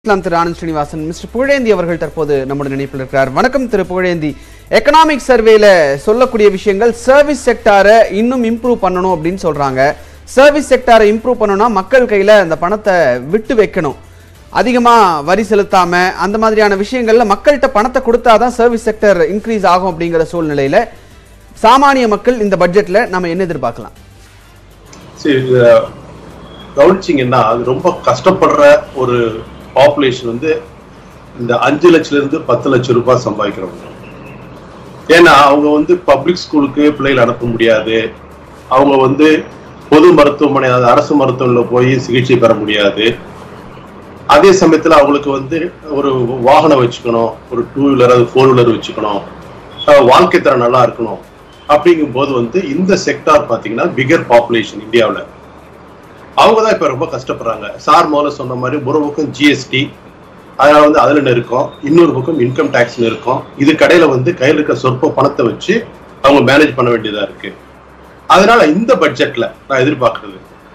இஸ்லாம் Thiru Anand Srinivasan mister Pugazhendhi அவர்கள் தற்போது நம்முடைய நினைப்பில் இருக்கிறார் வணக்கம் திரு புகழேந்தி எக்கனாமிக் சர்வேல சொல்லக்கூடிய விஷயங்கள் சர்வீஸ் செக்டாரை இன்னும் இம்ப்ரூவ் பண்ணணும் அப்படின்னு சொல்றாங்க சர்வீஸ் செக்டாரை இம்ப்ரூவ் பண்ணணும்னா மக்கள் கையில அந்த பணத்தை விட்டு வைக்கணும் அதிகமா வரி செலுத்தாம அந்த மாதிரியான விஷயங்கள்ல மக்கள்கிட்ட பணத்தை கொடுத்தாதான் சர்வீஸ் செக்டர் இன்க்ரீஸ் ஆகும் அப்படிங்கிற சூழ்நிலையில சாமானிய மக்கள் இந்த பட்ஜெட்ல நம்ம என்ன எதிர்பார்க்கலாம் சரி இத கவனிச்சிங்கன்னா அது ரொம்ப கஷ்டப்படுற ஒரு பாப்புலேஷன் வந்து இந்த அஞ்சு லட்சத்துல இருந்து பத்து லட்சம் ரூபாய் சம்பாதிக்கிறவங்க ஏன்னா அவங்க வந்து பப்ளிக் ஸ்கூலுக்கு பிள்ளைகள் அனுப்ப முடியாது அவங்க வந்து பொது மருத்துவமனை அதாவது அரசு மருத்துவமனையில் போய் சிகிச்சை பெற முடியாது அதே சமயத்துல அவங்களுக்கு வந்து ஒரு வாகனம் வச்சுக்கணும் ஒரு டூ வீலர் அது ஃபோர் வீலர் வச்சுக்கணும் அஹ் வாழ்க்கை தரம் நல்லா இருக்கணும் அப்படிங்கும் போது வந்து இந்த செக்டார் பாத்தீங்கன்னா பிகர் பாப்புலேஷன் இந்தியாவில் அவங்க தான் இப்ப ரொம்ப கஷ்டப்படுறாங்க சார் முதல்ல சொன்ன மாதிரி ஒரு பக்கம் ஜிஎஸ்டி அதனால வந்து அதுல இருக்கும் இன்னொரு பக்கம் இன்கம் டேக்ஸ்னு இருக்கும் இது கடையில வந்து கையில் இருக்க சொற்ப பணத்தை வச்சு அவங்க மேனேஜ் பண்ண வேண்டியதா இருக்கு அதனால இந்த பட்ஜெட்ல நான் எதிர்பார்க்கறது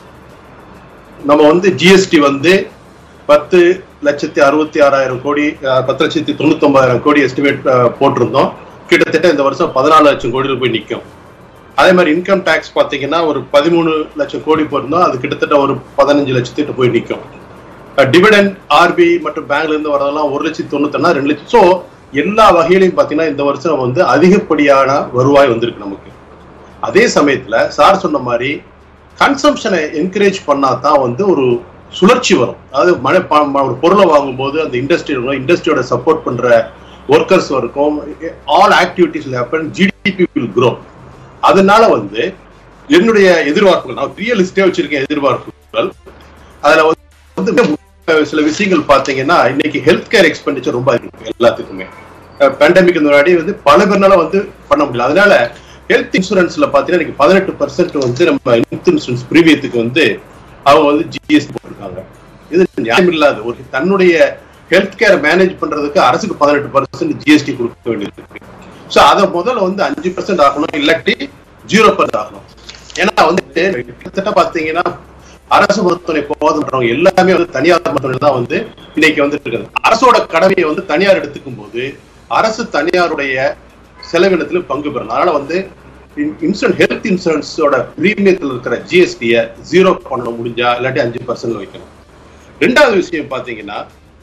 நம்ம வந்து ஜிஎஸ்டி வந்து பத்து லட்சத்தி அறுபத்தி ஆறாயிரம் கோடி அஹ், பத்து லட்சத்தி தொண்ணூத்தி ஒன்பதாயிரம் கோடி எஸ்டிமேட் போட்டிருந்தோம் கிட்டத்தட்ட இந்த வருஷம் பதினாலு லட்சம் கோடியில் போய் நிற்கும் அதே மாதிரி இன்கம் டேக்ஸ் பார்த்தீங்கன்னா ஒரு பதிமூணு லட்சம் கோடி போயிருந்தோம் அது கிட்டத்தட்ட ஒரு பதினஞ்சு லட்சத்திட்ட போய் நிற்கும் டிவிடெண்ட் ஆர்பி மற்றும் பேங்க்ல இருந்து வரதெல்லாம் ஒரு லட்சத்தி தொண்ணூத்தொன்னா ரெண்டு லட்சம் ஸோ எல்லா வகையிலையும் பார்த்தீங்கன்னா இந்த வருஷம் வந்து அதிகப்படியான வருவாய் வந்திருக்கு நமக்கு அதே சமயத்துல சார் சொன்ன மாதிரி கன்சம்ஷனை என்கரேஜ் பண்ணா தான் வந்து ஒரு சுழற்சி வரும் அதாவது மழை ப- ம- ஒரு பொருளை வாங்கும்போது அந்த இண்டஸ்ட்ரி இருக்கும் இண்டஸ்ட்ரியோட சப்போர்ட் பண்ற ஒர்க்கர்ஸ் இருக்கும் all activities happen GDP will grow அதனால வந்து என்னுடைய எதிர்பார்ப்புகள் நான் பெரிய லிஸ்டே வச்சிருக்கேன் எதிர்பார்ப்புகள் அதுல வந்து சில விஷயங்கள் பாத்தீங்கன்னா இன்னைக்கு ஹெல்த் கேர் எக்ஸ்பெண்டிச்சர் ரொம்ப இருக்கு எல்லாத்துக்குமே பேண்டமிக் முன்னாடி வந்து பல பேர்னால வந்து பண்ண முடியல அதனால ஹெல்த் இன்சூரன்ஸ்ல பாத்தீங்கன்னா இன்னைக்கு பதினெட்டு பர்சன்ட் வந்து நம்ம ஹெல்த் இன்சூரன்ஸ் பிரீமியத்துக்கு வந்து அவங்க வந்து ஜிஎஸ்டி போட்டிருக்காங்க இது நியாயம் இல்லாத ஒரு தன்னுடைய ஹெல்த் கேர் மேனேஜ் பண்றதுக்கு அரசுக்கு பதினெட்டு பர்சன்ட் ஜிஎஸ்டி கொடுக்க வேண்டியது இருக்கு ஸோ அதை முதல்ல வந்து அஞ்சு பர்சன்ட் ஆகணும் இல்லாட்டி ஜீரோ பர்சன்ட் ஆகணும் ஏன்னா வந்து கிட்டத்தட்ட பாத்தீங்கன்னா அரசு மருத்துவமனை போதுன்றவங்க எல்லாமே வந்து தனியார் மருத்துவமனை தான் வந்து இன்னைக்கு வந்து இருக்குது அரசோட கடமையை வந்து தனியார் எடுத்துக்கும் போது அரசு தனியாருடைய செலவினத்துல பங்கு பெறணும் அதனால வந்து இன்சூரன்ஸ் ஹெல்த் இன்சூரன்ஸோட பிரீமியத்தில் இருக்கிற ஜிஎஸ்டியை ஜீரோ பண்ண முடிஞ்சா இல்லாட்டி அஞ்சு பர்சன்ட் வைக்கணும் ரெண்டாவது விஷயம் பாத்தீங்கன்னா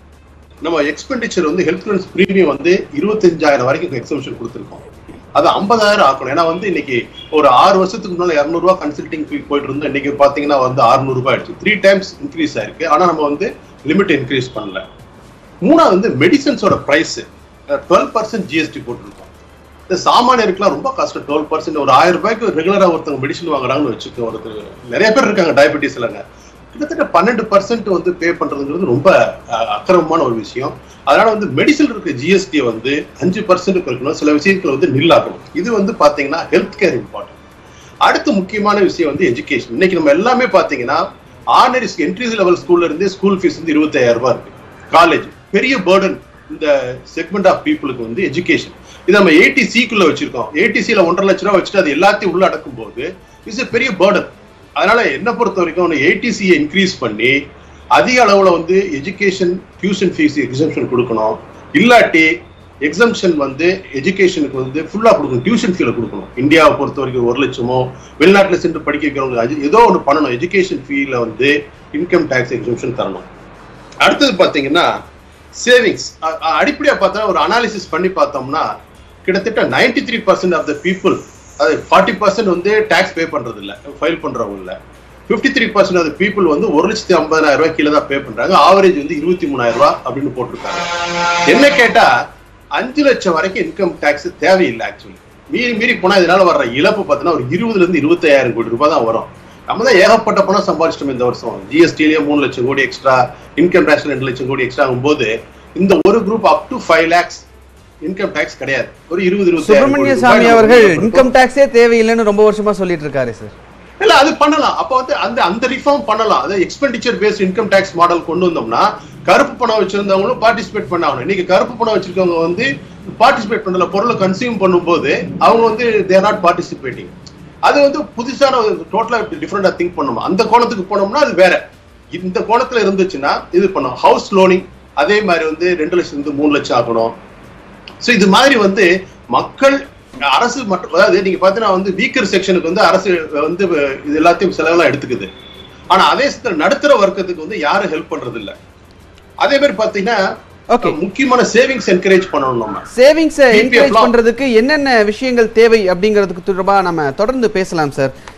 நம்ம எக்ஸ்பெண்டிச்சர் வந்து ஹெல்த் இன்சூரன்ஸ் பிரீமியம் வந்து இருபத்தஞ்சாயிரம் வரைக்கும் எக்ஸம்ஷன் கொடுத்துருக்கோம் அது ஐம்பதாயிரம் ஆக்கணும் ஏன்னா வந்து இன்னைக்கு ஒரு ஆறு வருஷத்துக்கு முன்னால இரநூறுவா கன்சல்டிங் ஃபீ போயிட்டு இருந்தோம் இன்னைக்கு பாத்தீங்கன்னா வந்து 600 ரூபாய் ஆயிடுச்சு த்ரீ டைம்ஸ் இன்க்ரீஸ் ஆயிருக்கு ஆனா நம்ம வந்து லிமிட் இன்க்ரீஸ் பண்ணல மூணாவது வந்து மெடிசன்ஸோட பிரைஸ் டுவெல் பர்சன்ட் ஜிஎஸ்டி போட்டிருக்கோம் இந்த சாமானியருக்குலாம் ரொம்ப கஷ்டம் டுவெல் பர்சன்ட் ஒரு ஆயிரம் ரூபாய்க்கு ரெகுலரா ஒருத்தவங்க மெடிசன் வாங்குறாங்கன்னு வச்சுக்கோ ஒருத்தர் நிறைய பேர் இருக்காங்க டயபெட்டிஸ் இல்லைங்க கிட்டத்தட்ட பன்னெண்டு பர்சன்ட் வந்து பே பண்றதுங்கிறது ரொம்ப அஹ், அக்கிரமமான ஒரு விஷயம் அதனால வந்து மெடிசன் இருக்க ஜிஎஸ்டி வந்து அஞ்சு பர்சன்ட் இருக்கணும் சில விஷயத்துல வந்து நில்லாகணும் இது வந்து பாத்தீங்கன்னா ஹெல்த் கேர் இம்பார்ட்டன்ட் அடுத்து முக்கியமான விஷயம் வந்து எஜுகேஷன் இன்னைக்கு நம்ம எல்லாமே பாத்தீங்கன்னா ஆர்டினரி என்ட்ரி லெவல் ஸ்கூல்ல இருந்தே ஸ்கூல் ஃபீஸ் வந்து இருபத்தாயிரம் ரூபாய் இருக்கு காலேஜ் பெரிய பேர்டன் இந்த செக்மெண்ட் ஆஃப் பீப்புளுக்கு வந்து எஜுகேஷன் இது நம்ம ஏடி சிக்குள்ள வச்சிருக்கோம் ஏடிசியில ஒன்றரை லட்ச ரூபா வச்சுட்டு அது எல்லாத்தையும் உள்ள அடக்கும் போது இட்ஸ் பெரிய பேர்டன் அதனால என்ன பொறுத்த வரைக்கும் ஏடிசியை இன்க்ரீஸ் பண்ணி அதிக அளவுல வந்து எஜுகேஷன் டியூஷன் ஃபீஸ் எக்ஸம்ஷன் கொடுக்கணும் இல்லாட்டி எக்ஸம்ஷன் வந்து எஜுகேஷனுக்கு வந்து ஃபுல்லா கொடுக்கணும் டியூஷன் ஃபீல கொடுக்கணும் இந்தியாவை பொறுத்த வரைக்கும் ஒரு லட்சமோ வெளிநாட்டுல சென்று படிக்க வைக்கிறவங்க அது ஏதோ ஒன்று பண்ணணும் எஜுகேஷன் ஃபீல வந்து இன்கம் டேக்ஸ் எக்ஸம்ஷன் தரணும் அடுத்தது பாத்தீங்கன்னா சேவிங்ஸ் அடிப்படையா பார்த்தா ஒரு அனாலிசிஸ் பண்ணி பார்த்தோம்னா கிட்டத்தட்ட 93% three percent of the people அது ஃபார்ட்டி பர்சன்ட் வந்து டேக்ஸ் பே பண்றது இல்ல ஃபைல் பண்றவங்க இல்ல fifty three percent of people வந்து ஒரு லட்சத்தி ஐம்பதாயிரம் ரூபாய் கீழே தான் பே பண்றாங்க ஆவரேஜ் வந்து இருபத்தி மூணாயிரம் ரூபாய் அப்படின்னு போட்டிருக்காங்க என்ன கேட்டா அஞ்சு லட்சம் வரைக்கும் இன்கம் டேக்ஸ் தேவையில்லை ஆக்சுவலி மீறி மீறி போனா இதனால வர்ற இழப்பு பார்த்தீங்கன்னா ஒரு இருபதுல இருந்து இருபத்தாயிரம் கோடி ரூபாய் தான் வரும் நம்ம தான் ஏகப்பட்ட பணம் சம்பாதிச்சிட்டோம் இந்த வருஷம் ஜிஎஸ்டிலேயே மூணு லட்சம் கோடி எக்ஸ்ட்ரா இன்கம் டேக்ஸ் ரெண்டு லட்சம் கோடி எக்ஸ்ட்ரா ஆகும்போது இந்த ஒரு group up to five lakhs income tax கிடையாது ஒரு இருபது இருபது சுப்பிரமணிய சாமி அவர்கள் இன்கம் டேக்ஸே தேவையில்லைன்னு ரொம்ப வருஷமா சொல்லிட்டு இருக்காரு சார் இல்ல அது பண்ணலாம் அப்ப வந்து அந்த அந்த ரிஃபார்ம் பண்ணலாம் அதாவது expenditure based income tax model கொண்டு வந்தோம்னா கருப்பு பணம் வச்சிருந்தவங்களும் பார்ட்டிசிபேட் பண்ண ஆகணும் இன்னைக்கு கருப்பு பணம் வச்சிருக்கவங்க வந்து பார்ட்டிசிபேட் பண்ணல பொருளை கன்சியூம் பண்ணும்போது அவங்க வந்து தேர் நாட் பார்ட்டிசிபேட்டிங் அது வந்து புதுசான டோட்டலா டிஃப்ரெண்டா திங்க் பண்ணணும் அந்த கோணத்துக்கு போனோம்னா அது வேற இந்த கோணத்துல இருந்துச்சுன்னா இது பண்ணும் ஹவுஸ் லோனிங் அதே மாதிரி வந்து ரெண்டு லட்சம் இருந்து மூணு லட்சம் ஆக்கணும் ஸோ இது மாதிரி வந்து மக்கள் அரசு மற்றும் அதாவது நீங்க பாத்தீங்கன்னா வந்து வீக்கர் செக்ஷனுக்கு வந்து அரசு வந்து இது எல்லாத்தையும் செலவெல்லாம் எடுத்துக்குது ஆனா அதே சமயத்துல நடுத்தர வர்க்கத்துக்கு வந்து யாரும் ஹெல்ப் பண்றது இல்ல அதே மாதிரி பாத்தீங்கன்னா Okay. முக்கியமான சேவிங்ஸ் என்கரேஜ் பண்ணணும் நம்ம சேவிங்ஸை PPF என்கரேஜ் லாம். பண்றதுக்கு என்னென்ன விஷயங்கள் தேவை அப்படிங்கிறதுக்கு தொடர்பா நம்ம தொடர்ந்து பேசலாம் சார்